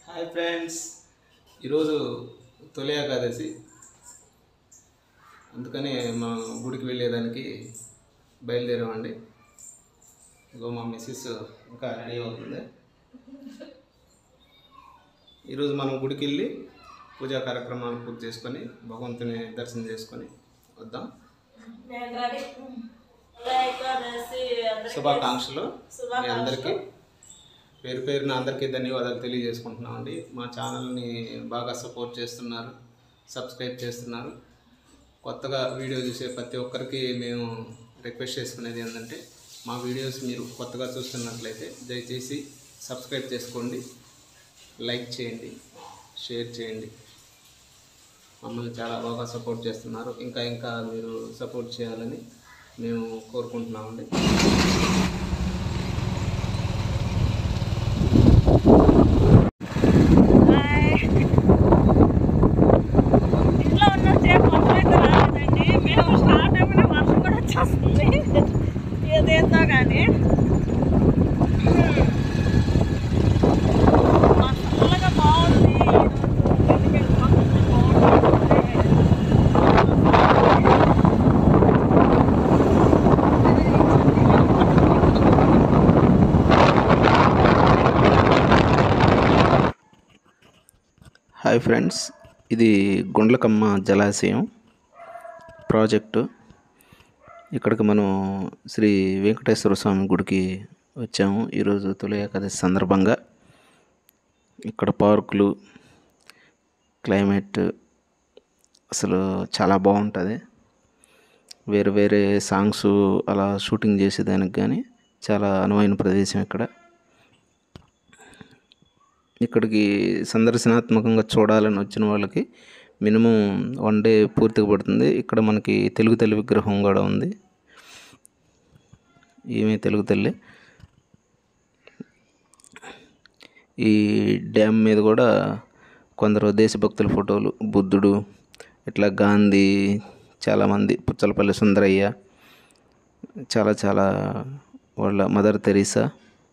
hi friends ఈరోజు తొలి ఏకాదశి అందుకని మా గుడికి వెళ్ళేదానికి బయలుదేరామండి ఇగో మా మిస్సెస్ ఇంకా రెడీ అవుతుంది ఈరోజు మనం గుడికి వెళ్ళి పూజా కార్యక్రమాలు పూర్తి చేసుకొని భగవంతుని దర్శనం చేసుకొని వద్దాం శుభాకాంక్షలు మీ అందరికీ పేరు పేరున అందరికీ ధన్యవాదాలు తెలియజేసుకుంటున్నామండి మా ఛానల్ని బాగా సపోర్ట్ చేస్తున్నారు సబ్స్క్రైబ్ చేస్తున్నారు కొత్తగా వీడియో చూసే ప్రతి ఒక్కరికి మేము రిక్వెస్ట్ చేసుకునేది ఏంటంటే మా వీడియోస్ మీరు కొత్తగా చూస్తున్నట్లయితే దయచేసి సబ్స్క్రైబ్ చేసుకోండి లైక్ చేయండి షేర్ చేయండి మమ్మల్ని చాలా బాగా సపోర్ట్ చేస్తున్నారు ఇంకా ఇంకా మీరు సపోర్ట్ చేయాలని మేము కోరుకుంటున్నామండి ఇంట్లో ఉన్న సేపు వర్షం అయితే రాలేదండి మేము స్టార్ట్ అయిపోయిన వర్షం కూడా వచ్చేస్తుంది ఏదేందో కానీ చల్లగా బాగుంది ఈరోజు బాగుంది హాయ్ ఫ్రెండ్స్ ఇది గుండ్లకమ్మ జలాశయం ప్రాజెక్టు ఇక్కడికి మనం శ్రీ వెంకటేశ్వర స్వామి గుడికి వచ్చాము ఈరోజు తొలి ఏకాదశి సందర్భంగా ఇక్కడ పార్కులు క్లైమేట్ అసలు చాలా బాగుంటుంది వేరే వేరే సాంగ్స్ అలా షూటింగ్ చేసేదానికి కానీ చాలా అనువైన ప్రదేశం ఇక్కడ ఇక్కడికి సందర్శనాత్మకంగా చూడాలని వచ్చిన వాళ్ళకి మినిమం వన్ డే పూర్తిగా పడుతుంది ఇక్కడ మనకి తెలుగు తల్లి విగ్రహం కూడా ఉంది ఈమె తెలుగు తల్లి ఈ డ్యామ్ మీద కూడా కొందరు దేశభక్తుల ఫోటోలు బుద్ధుడు ఇట్లా గాంధీ చాలామంది పుచ్చలపల్లి సుందరయ్య చాలా చాలా వాళ్ళ మదర్ తెరీసా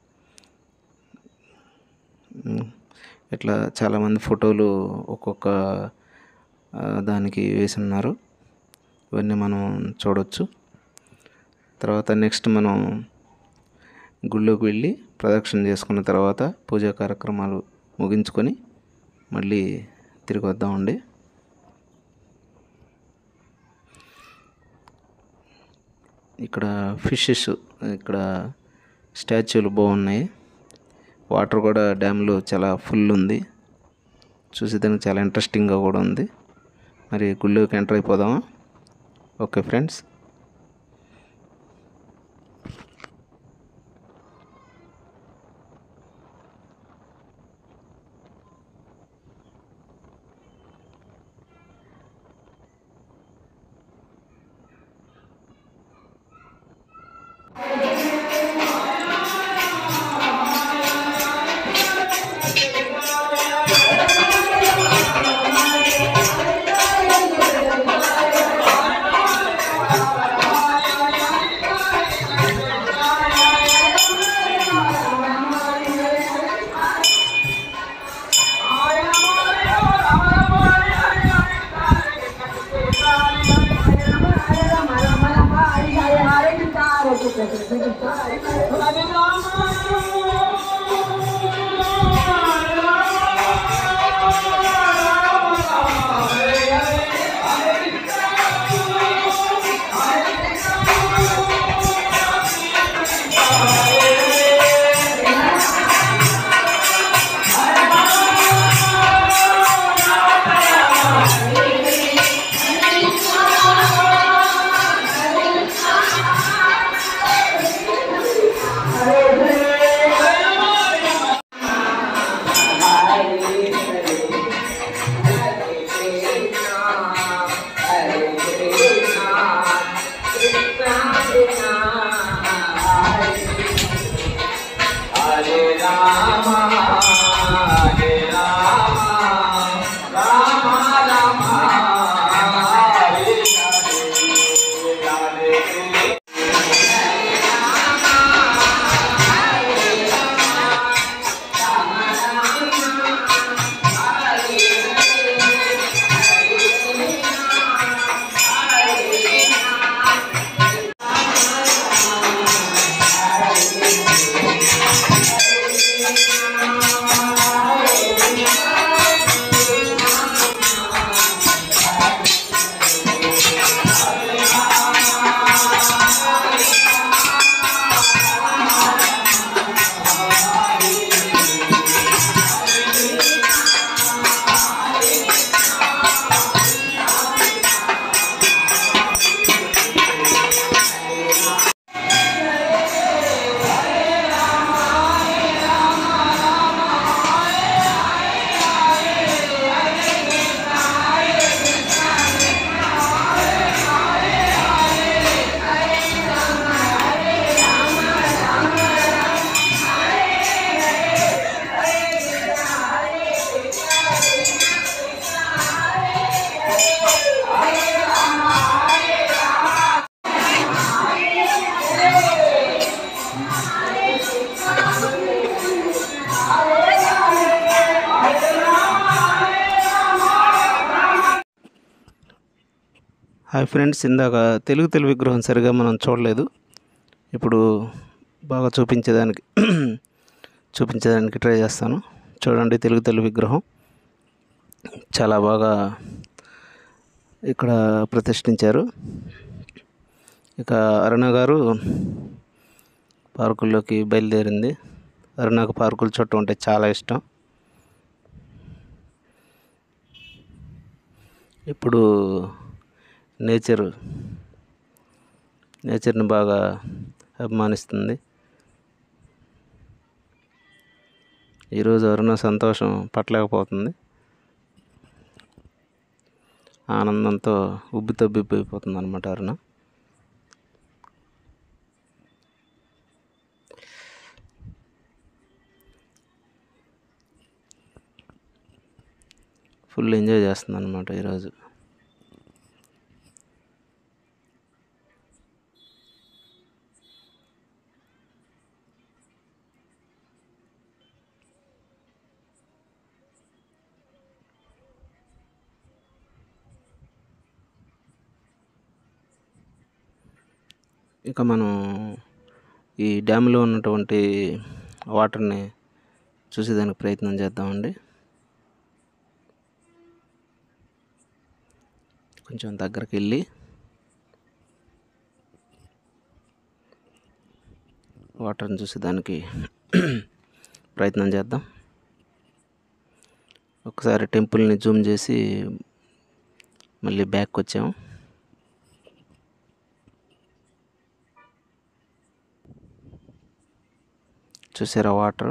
ఉమ్, ఇట్లా చాలామంది ఫోటోలు ఒక్కొక్క ఆ, దానికి వేసి ఉన్నారు ఇవన్నీ మనం చూడొచ్చు తర్వాత నెక్స్ట్ మనం గుళ్ళోకి వెళ్ళి ప్రదక్షిణ చేసుకున్న తర్వాత పూజా కార్యక్రమాలు ముగించుకొని మళ్ళీ తిరిగి వద్దామండి ఇక్కడ ఫిషెస్ ఇక్కడ స్టాచ్యూలు బాగున్నాయి వాటర్ కూడా డ్యామ్లో చాలా ఫుల్ ఉంది చూసేదానికి చాలా ఇంట్రెస్టింగ్గా కూడా ఉంది మరి గుళ్ళోకి ఎంటర్ అయిపోదామా okay friends Hare hi friends ఇందాక తెలుగు తెలుగు విగ్రహం సరిగా మనం చూడలేదు ఇప్పుడు బాగా చూపించేదానికి చూపించేదానికి ట్రై చేస్తాను చూడండి తెలుగు తెలుగు విగ్రహం చాలా బాగా ఇక్కడ ప్రతిష్ఠించారు ఇక అరుణ గారు పార్కుల్లోకి బయలుదేరింది అరుణకు పార్కుల చుట్టూ ఉంటే చాలా ఇష్టం ఇప్పుడు నేచర్ నేచర్ని బాగా అభిమానిస్తుంది ఈరోజు అరుణ సంతోషం పట్టలేకపోతుంది ఆనందంతో ఉబ్బి తబ్బిబ్బైపోతుంది అనమాట అరుణ ఫుల్ ఎంజాయ్ చేస్తుంది అనమాట ఈరోజు ఇక మనం ఈ డ్యామ్లో ఉన్నటువంటి వాటర్ని చూసేదానికి ప్రయత్నం చేద్దామండి కొంచెం దగ్గరికి వెళ్ళి వాటర్ని చూసేదానికి ప్రయత్నం చేద్దాం ఒకసారి టెంపుల్ని జూమ్ చేసి మళ్ళీ బ్యాక్ వచ్చాము చూసారా వాటర్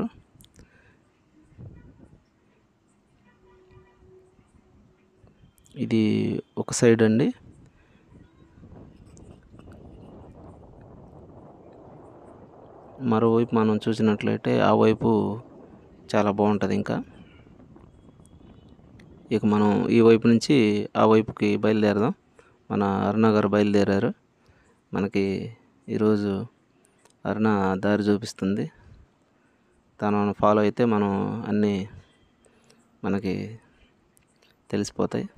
ఇది ఒక సైడ్ అండి మరోవైపు మనం చూసినట్లయితే ఆ వైపు చాలా బాగుంటుంది ఇంకా ఇక మనం ఈ వైపు నుంచి ఆ వైపుకి బయలుదేరదాం మన అరుణ గారు బయలుదేరారు మనకి ఈరోజు అరుణ దారి చూపిస్తుంది తనను ఫాలో అయితే మనం అన్నీ మనకి తెలిసిపోతాయి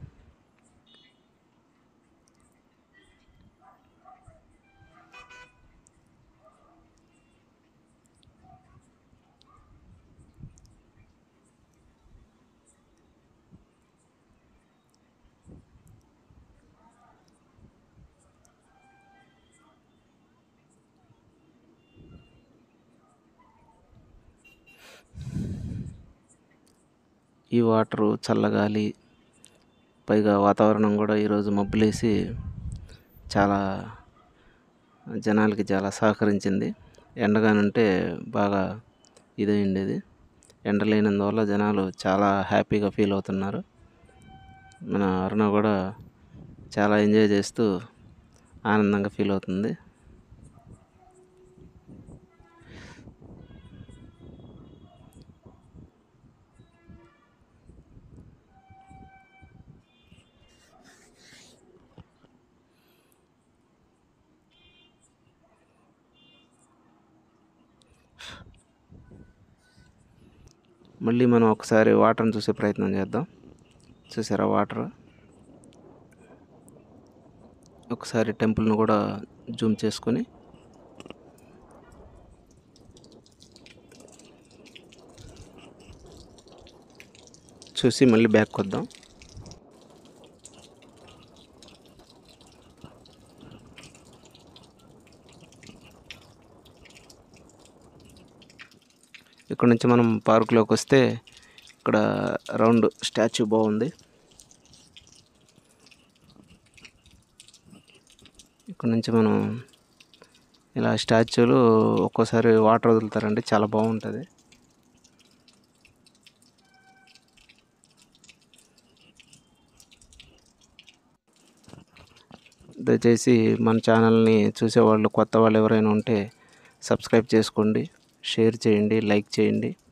ఈ వాటరు చల్లగాలి పైగా వాతావరణం కూడా ఈరోజు మబ్బులేసి చాలా జనాలకి చాలా సహకరించింది ఎండగానుంటే బాగా ఇదై ఉండేది ఎండ లేనందువల్ల జనాలు చాలా హ్యాపీగా ఫీల్ అవుతున్నారు మన అరుణ కూడా చాలా ఎంజాయ్ చేస్తూ ఆనందంగా ఫీల్ అవుతుంది మళ్ళీ మనం ఒకసారి వాటర్ని చూసే ప్రయత్నం చేద్దాం చూసారా వాటర్ ఒకసారి టెంపుల్ను కూడా జూమ్ చేసుకొని చూసి మళ్ళీ బ్యాక్ వద్దాం ఇక్కడ నుంచి మనం పార్కులోకి వస్తే ఇక్కడ రౌండ్ స్టాచ్యూ బాగుంది ఇక్కడ నుంచి మనం ఇలా స్టాచ్యూలు ఒక్కోసారి వాటర్ వదులుతారండి చాలా బాగుంటుంది దయచేసి మన ఛానల్ని చూసేవాళ్ళు కొత్త వాళ్ళు ఎవరైనా ఉంటే సబ్స్క్రైబ్ చేసుకోండి షేర్ చేయండి లైక్ చేయండి